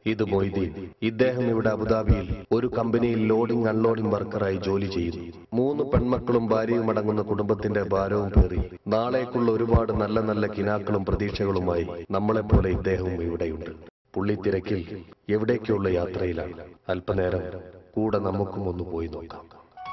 ഇത് മൊയ്തീൻ ഇദ്ദേഹം ഇവിടെ അബുദാബിയിൽ ഒരു കമ്പനിയിൽ ലോഡിംഗ് അൺലോഡിംഗ് വർക്കറായി ജോലി ചെയ്യുന്നു മൂന്ന് പെൺമക്കളും ഭാര്യയും അടങ്ങുന്ന കുടുംബത്തിന്റെ ഭാരവും പേറി നാളേക്കുള്ള ഒരുപാട് നല്ല നല്ല കിനാക്കളും പ്രതീക്ഷകളുമായി നമ്മളെപ്പോലെ ഇദ്ദേഹവും ഇവിടെയുണ്ട് പുള്ളി തിരക്കിൽ എവിടേക്കുള്ള യാത്രയിലാണ് അല്പനേരം കൂടെ നമുക്കും ഒന്ന് പോയി നോക്കാം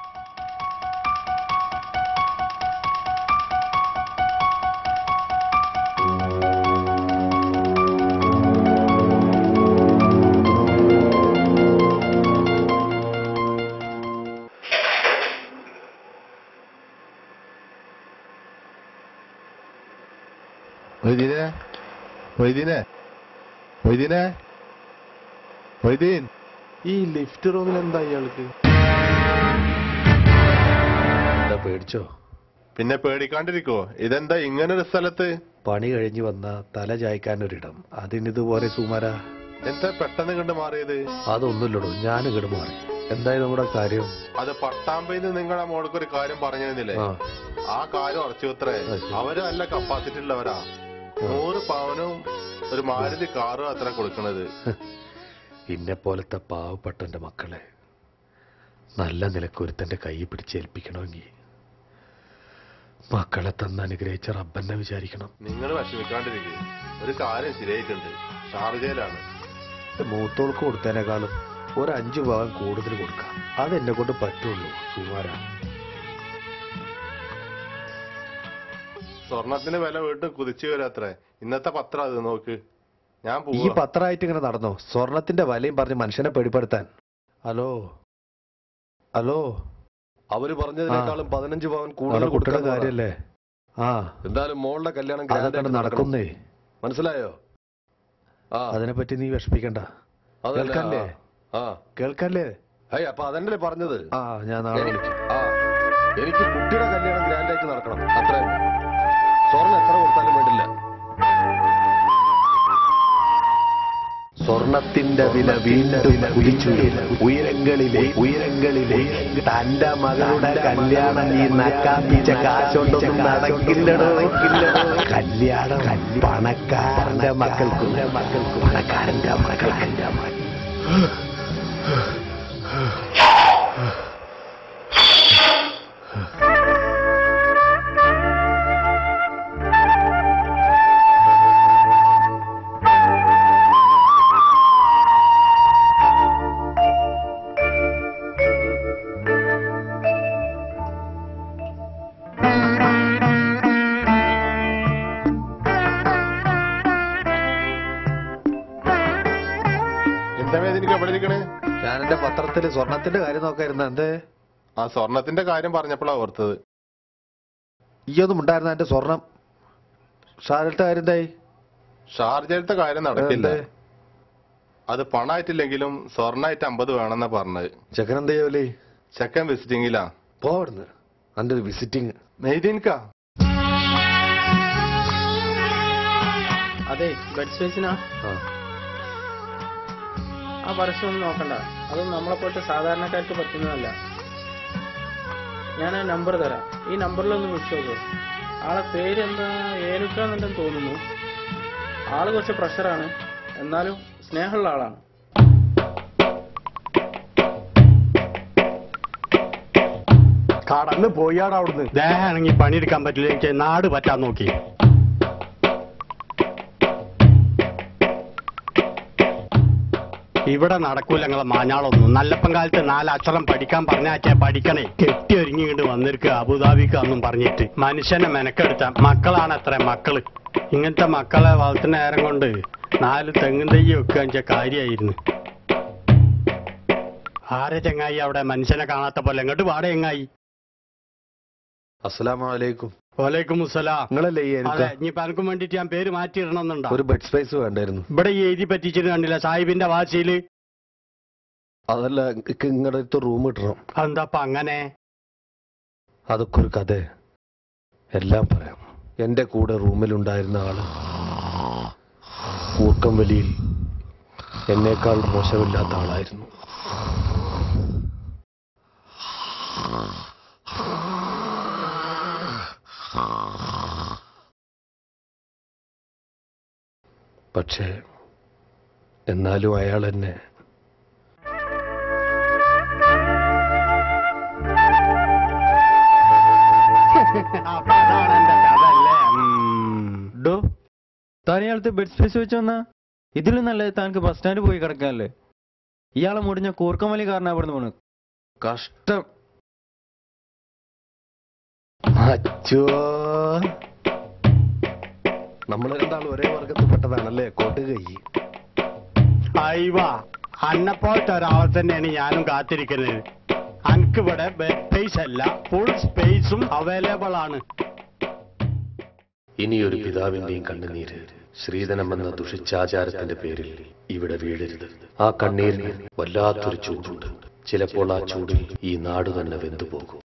മൊയ്തീനെ മൊയ്തീനെ മൊയ്തീനെ മൊയ്തീൻ ഈ ലിഫ്റ്റ് റൂമിൽ എന്താ ഇയാൾക്ക് എന്താ പേടിച്ചോ പിന്നെ പേടിക്കാണ്ടിരിക്കോ ഇതെന്താ ഇങ്ങനൊരു സ്ഥലത്ത് പണി കഴിഞ്ഞു വന്ന തല ചായ്ക്കാനൊരിടം അതിനിതുപോലെ സുമാര എന്താ പെട്ടെന്ന് കണ്ട് മാറിയത് അതൊന്നുമില്ലടോ ഞാൻ ഇങ്ങോട്ട് മാറി എന്തായി നമ്മുടെ കാര്യം അത് പട്ടാമ്പയിൽ നിങ്ങളുടെ മോൾക്ക് ഒരു കാര്യം പറഞ്ഞിരുന്നില്ലേ ആ ആ കാര്യം ഉറച്ചു അത്രേ അത് ശരി. അവര് നല്ല കപ്പാസിറ്റി ഉള്ളവരാ നൂറ് പവനും ഒരു മാരുതി കാറും അത്ര കൊടുക്കണത് ഇന്നെ പോലത്തെ പാവപ്പെട്ടന്റെ മക്കളെ നല്ല നിലക്കൊരുത്തന്റെ കൈ പിടിച്ചേൽപ്പിക്കണമെങ്കിൽ മക്കളെ തന്ന് അനുഗ്രഹിച്ച റബ്ബന്നെ വിചാരിക്കണം നിങ്ങൾ വിഷമിക്കാണ്ടിരിക്കും ഒരു കാര്യം ശരിയായിട്ടുണ്ട് ഷാർജയിലാണ് മൂത്തോൾക്ക് കൊടുത്തതിനേക്കാളും ഒരു അഞ്ചു ഭാഗം കൂടുതൽ കൊടുക്കാം അതെന്നെ കൊണ്ട് പറ്റുള്ളൂ സുമാര സ്വർണത്തിന് വില വീണ്ടും കുതിച്ചു വരാത്രേ ഇന്നത്തെ പത്രം അത് നോക്ക് ഞാൻ ഈ പോവാ പത്രമായിട്ട് ഇങ്ങനെ നടന്നോ സ്വർണത്തിന്റെ വിലയും പറഞ്ഞ് മനുഷ്യനെ പേടിപ്പെടുത്താൻ ഹലോ ഹലോ അവര് പറഞ്ഞതിനേക്കാളും പതിനഞ്ച് പവൻ നമ്മുടെ കൂടുതൽ കുട്ടിയുടെ കൊടുക്കണം കാര്യല്ലേ ആ എന്തായാലും മോളുടെ കല്യാണം grand അതൊക്കെ ആയിട്ട് നടക്കണം. നടക്കുന്നേ മനസ്സിലായോ ആ അതിനെപ്പറ്റി നീ വിഷമിക്കണ്ട അതല്ലേ, കേൾക്കല്ലേ? ആ കേൾക്കല്ലേ ഹൈ അപ്പൊ അതല്ലേ പറഞ്ഞത് ആ ഞാൻ നാളെ വിളിക്കാം ആ എനിക്ക് കുട്ടിയുടെ കല്യാണം ഗ്രാൻഡ് ആയിട്ട് നടക്കണം അത്ര സ്വർണ്ണം എത്ര കൊടുത്താലും വേണ്ടില്ല സ്വർണത്തിന്റെ വില വീണ്ടും കുതിച്ചു ഉയരങ്ങളിലെ ഉയരങ്ങളിലെ തന്റെ മകളുടെ കല്യാണം ഈ നക്കാപ്പിച്ച കാശൊണ്ടൊന്നും നടക്കില്ലടോ കല്യാണം പണക്കാരന്റെ മക്കൾക്ക് മക്കൾക്ക് പണക്കാരന്റെ മക്കൾക്ക് എന്താ വേദനിക്ക് എവിടെ ഇരിക്കണേ ഞാൻ എന്റെ പത്രത്തില് സ്വർണത്തിന്റെ കാര്യം നോക്കായിരുന്ന എന്തേ ആ സ്വർണത്തിന്റെ കാര്യം പറഞ്ഞപ്പോഴാ ഓർത്തത് ഈയൊന്നും ഉണ്ടായിരുന്ന എന്റെ സ്വർണം ഷാരത്തെ കാര്യം എന്തായി ഷാർജയിലത്തെ കാര്യം നടക്കില്ല എന്തേ? അത് പണായിട്ടില്ലെങ്കിലും സ്വർണ്ണായിട്ട് അമ്പത് വേണമെന്നാ പറഞ്ഞത് ചെക്കൻ എന്താ ചെയ്യൂലേ ചെക്കൻ വിസിറ്റിംഗിലാ പോവിടുന്ന് എന്റെ ഒരു വിസിറ്റിംഗ് മെയ്തീൻകാ അതെ ബെഡ് സ്പേസിനാ ആ ആ പരസ്യമൊന്നും നോക്കണ്ട അതൊന്നും നമ്മളെ പോലത്തെ സാധാരണക്കാർക്ക് പറ്റുന്നതല്ല ഞാൻ ആ നമ്പർ തരാം ഈ നമ്പറിലൊന്ന് വിളിച്ചു നോക്കൂ ആളെ പേര് എന്താ ഏനുക്കാന്നുണ്ടെന്ന് തോന്നുന്നു ആള് കുറച്ച് പ്രഷറാണ് എന്നാലും സ്നേഹമുള്ള ആളാണ് കടന്ന് പോയാടാ അവിടുന്ന് ദേഹാണെങ്കിൽ പണിയെടുക്കാൻ പറ്റില്ല എനിക്ക് നാട് പറ്റാൻ നോക്കി ഇവിടെ നടക്കൂല ഞങ്ങളെ മാഞ്ഞാളൊന്നും നല്ലപ്പം കാലത്ത് നാലക്ഷരം പഠിക്കാൻ പറഞ്ഞാച്ചാ പഠിക്കണേ കെട്ടി ഒരുങ്ങിയിട്ട് വന്നിരിക്കുക അബുദാബിക്ക് എന്നും പറഞ്ഞിട്ട് മനുഷ്യനെ മെനക്കെടുത്ത മക്കളാണ് അത്ര മക്കള് ഇങ്ങനത്തെ മക്കളെ വളർത്തുന്ന നേരം കൊണ്ട് നാല് തെങ്ങും തൈ വെക്കുക വെച്ച കാര്യമായിരുന്നു ആരെ ചെങ്ങായി അവിടെ മനുഷ്യനെ കാണാത്ത പോലെ എങ്ങോട്ട് പാടെ ചെങ്ങായി അസ്സലാമലൈക്കും വലൈക്കും മുസ്സലാം നിങ്ങളല്ലേ ഈ അതെ എനിക്ക് ഇനി പനക്കും വേണ്ടിട്ട് ഞാൻ പേര് മാറ്റിയിടണമെന്നുണ്ടോ ഒരു ബെഡ് സ്പേസ് വേണ്ടായിരുന്നു ഇവിടെ ഈ എഴുതി പറ്റിച്ചിട്ട് കണ്ടില്ല സാഹിബിന്റെ വാശിയില് അതല്ല എനിക്ക് നിങ്ങളുടെ അടുത്ത് റൂം കിട്ടണം അതെന്താപ്പ അങ്ങനെ അതൊക്കെ ഒരു കഥ എല്ലാം പറയാം എന്റെ കൂടെ റൂമിലുണ്ടായിരുന്ന ആള് കൂർക്കം വലിയിൽ എന്നേക്കാൾ മോശമില്ലാത്ത ആളായിരുന്നു പക്ഷേ എന്നാലും അയാൾ എന്നെ അപ്പൊ അതാണ് എന്റെ കഥ അല്ലേ ഉം. ഡോ താൻ ഇയാളത്തെ ബെഡ് സ്പേസ് വെച്ച് വന്നാ ഇതിലും നല്ലത് താനക്ക് ബസ് സ്റ്റാൻഡ് പോയി കിടക്കാനല്ലേ ഇയാളെ മുടിഞ്ഞ കൂർക്കമലി കാരണം അവിടെ പോണ് കഷ്ടം അച്ചോ നമ്മൾ രണ്ടാളും ഒരേ വർഗത്തിൽപ്പെട്ടതാണല്ലേ കോട്ടുകൈ അയവാ അന്നെപ്പോലത്തെ ഒരാളെ തന്നെയാണ് ഞാനും കാത്തിരിക്കുന്നത് അനക്കിവിടെ ബെഡ് സ്പേസ് അല്ല ഫുൾ സ്പേസും അവൈലബിൾ ആണ് ഇനിയൊരു പിതാവിന്റെയും കണ്ണുനീര് ശ്രീധനം എന്ന ദുഷിച്ചാചാരത്തിന്റെ പേരിൽ ഇവിടെ വീഴരുത് ആ കണ്ണീരിന് വല്ലാത്തൊരു ചൂടുണ്ട് ചിലപ്പോൾ ആ ചൂടിൽ ഈ നാട് തന്നെ വെന്തുപോകും